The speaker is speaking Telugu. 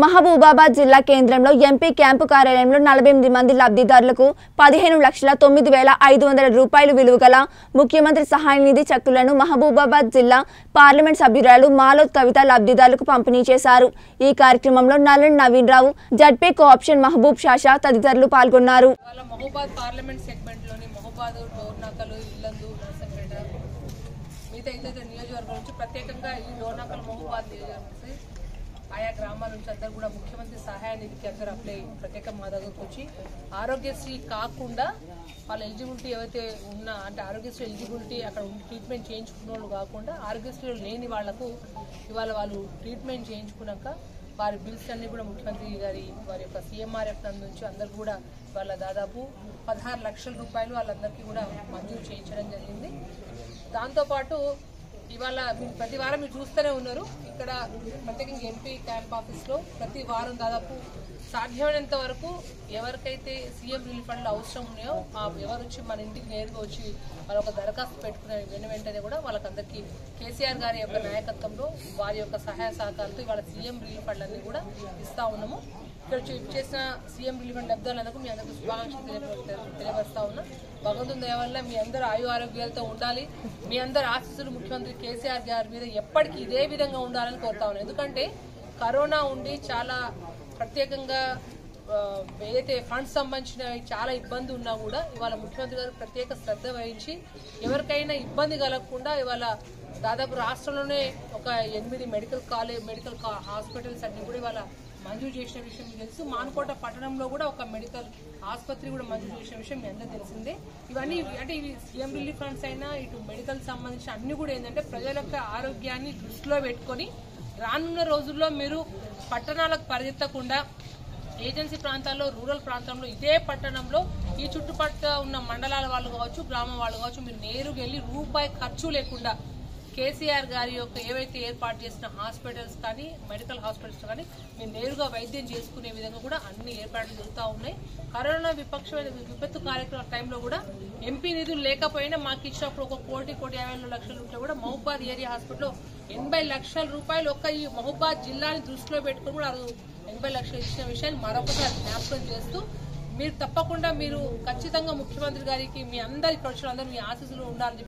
మహబూబాబాద్ జిల్లా కేంద్రంలో ఎంపీ క్యాంపు కార్యాలయంలో నలభై ఎనిమిది మంది లబ్ధిదారులకు పదిహేను లక్షల తొమ్మిది వేల ఐదు వందల రూపాయలు విలువ గల ముఖ్యమంత్రి సహాయ నిధి చెక్కులను మహబూబాబాద్ జిల్లా పార్లమెంట్ సభ్యురాలు మాలో కవిత లబ్ధిదారులకు పంపిణీ చేశారు ఈ కార్యక్రమంలో నల్లన్ నవీన్ రావు జడ్పీ కోఆప్షన్ మహబూబ్ షాషా తదితరులు పాల్గొన్నారు వాళ్ళ మహబూబాద్ పార్లమెంట్ సెగ్మెంట్లోని మహబూబాద్ డోర్నాకలు ఇల్లందు నర్సంపేట మిగతా ఇతర నియోజకవర్గం నుంచి ప్రత్యేకంగా ఈ డోర్నాకల్ మహబూబాద్ నియోజకవర్గం నుంచి ఆయా గ్రామాల నుంచి అందరూ కూడా ముఖ్యమంత్రి సహాయ నిధికి అందరూ అప్లై ప్రత్యేక మా దగ్గరకు వచ్చి ఆరోగ్యశ్రీ కాకుండా వాళ్ళ ఎలిజిబిలిటీ ఏవైతే ఉన్నా అంటే ఆరోగ్యశ్రీ ఎలిజిబిలిటీ అక్కడ ఉండి ట్రీట్మెంట్ చేయించుకున్న వాళ్ళు కాకుండా ఆరోగ్యశ్రీలో లేని వాళ్లకు ఇవాళ వాళ్ళు ట్రీట్మెంట్ చేయించుకున్నాక వారి బిల్స్ అన్ని కూడా ముఖ్యమంత్రి గారి వారి యొక్క సీఎంఆర్ఎఫ్ నందు నుంచి అందరు కూడా వాళ్ళ దాదాపు పదహారు లక్షల రూపాయలు వాళ్ళందరికీ కూడా మంజూరు చేయించడం జరిగింది దాంతోపాటు ఇవాళ మీరు ప్రతి వారం మీరు చూస్తూనే ఉన్నారు ఇక్కడ ప్రత్యేకంగా ఎంపీ క్యాంప్ ఆఫీస్లో ప్రతి వారం దాదాపు సాధ్యమైనంత వరకు ఎవరికైతే సీఎం రిలీఫ్ ఫండ్లు అవసరం ఉన్నాయో ఆ ఎవరు వచ్చి మన ఇంటికి నేరుగా వచ్చి వాళ్ళ ఒక దరఖాస్తు పెట్టుకునే వెను వెంటనే కూడా వాళ్ళకందరికీ కేసీఆర్ గారి యొక్క నాయకత్వంలో వారి యొక్క సహాయ సహకారంతో ఇవాళ సీఎం రిలీఫ్ ఫండ్లన్నీ కూడా ఇస్తా ఉన్నాము ఇక్కడ వచ్చి చేసిన సీఎం రిలీఫ్ ఫండ్ లబ్ధాలకు మీ అందరికీ శుభాకాంక్షలు తెలియ- తెలియపరుస్తా ఉన్నా భగవంతుని దయ వల్ల మీ అందరూ ఆయు ఆరోగ్యాలతో ఉండాలి మీ అందరు ఆశీస్సులు ముఖ్యమంత్రి కేసీఆర్ గారి మీద ఎప్పటికీ ఇదే విధంగా ఉండాలని కోరుతా ఉన్నాను ఎందుకంటే కరోనా ఉండి చాలా ప్రత్యేకంగా ఆ, ఏదైతే ఫండ్స్ సంబంధించిన చాలా ఇబ్బంది ఉన్నా కూడా ఇవాళ ముఖ్యమంత్రి గారు ప్రత్యేక శ్రద్ధ వహించి ఎవరికైనా ఇబ్బంది కలగకుండా ఇవాళ దాదాపు రాష్ట్రంలోనే ఒక ఎనిమిది మెడికల్ కాలేజ్ మెడికల్ కా- హాస్పిటల్స్ అన్ని కూడా ఇవాళ మంజూరు చేసిన విషయం మీకు తెలుసు మానుకోట పట్టణంలో కూడా ఒక మెడికల్ ఆసుపత్రి కూడా మంజూరు చేసిన విషయం మీ అందరూ తెలిసిందే ఇవన్నీ అంటే ఇవి సీఎం రిలీఫ్ ఫండ్స్ అయినా ఇటు మెడికల్ సంబంధించిన అన్ని కూడా ఏంటంటే ప్రజల యొక్క ఆరోగ్యాన్ని దృష్టిలో పెట్టుకొని రానున్న రోజుల్లో మీరు పట్టణాలకు పరిగెత్తకుండా ఏజెన్సీ ప్రాంతాల్లో రూరల్ ప్రాంతంలో ఇదే పట్టణంలో ఈ చుట్టుపక్కల ఉన్న మండలాల వాళ్ళు కావచ్చు గ్రామం వాళ్ళు కావచ్చు మీరు నేరుగా వెళ్ళి రూపాయి ఖర్చు లేకుండా కేసీఆర్ గారి యొక్క ఏవైతే ఏర్పాటు చేసిన హాస్పిటల్స్ కానీ మెడికల్ హాస్పిటల్స్ కానీ మీరు నేరుగా వైద్యం చేసుకునే విధంగా కూడా అన్ని ఏర్పాట్లు జరుగుతూ ఉన్నాయి కరోనా విపక్షమైన విపత్తు కార్యక్రమం టైంలో కూడా ఎంపీ నిధులు లేకపోయినా మాకు ఇచ్చినప్పుడు ఒక కోటి కోటి యాభై రెండు లక్షల రూపాయలు కూడా మహబాద్ ఏరియా హాస్పిటల్లో ఎనభై లక్షల రూపాయలు ఒక్క ఈ మహబాద్ జిల్లాని దృష్టిలో పెట్టుకుని కూడా అది ఎనభై లక్షలు ఇచ్చిన విషయాన్ని మరొకసారి జ్ఞాపకం చేస్తూ మీరు తప్పకుండా మీరు ఖచ్చితంగా ముఖ్యమంత్రి గారికి మీ అందరి ఇక్కడ వచ్చిన అందరూ మీ ఆశీస్సులు ఉండాలని చెప్పి